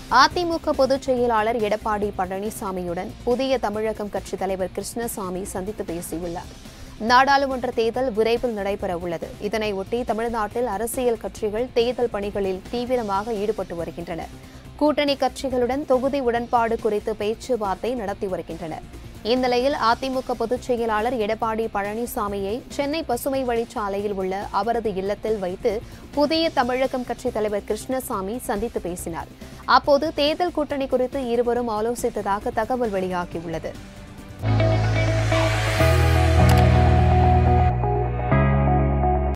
அதிமுக பொதுச் செயலாளர் எடப்பாடி பழனிசாமியுடன் புதிய தமிழகம் கட்சித் தலைவர் கிருஷ்ணசாமி சந்தித்து பேசியுள்ளார் நாடாளுமன்ற தேர்தல் விரைவில் நடைபெற உள்ளது இதனையொட்டி தமிழ்நாட்டில் அரசியல் கட்சிகள் தேர்தல் பணிகளில் தீவிரமாக ஈடுபட்டு வருகின்றனர் கூட்டணி கட்சிகளுடன் தொகுதி உடன்பாடு குறித்து பேச்சுவார்த்தை நடத்தி வருகின்றனர் இந்நிலையில் அதிமுக பொதுச் செயலாளர் எடப்பாடி பழனிசாமியை சென்னை பசுமை வழிச்சாலையில் உள்ள அவரது இல்லத்தில் வைத்து புதிய தமிழகம் கட்சித் தலைவர் கிருஷ்ணசாமி சந்தித்து பேசினார் அப்போது தேர்தல் கூட்டணி குறித்து இருவரும் ஆலோசித்ததாக தகவல் வெளியாகியுள்ளது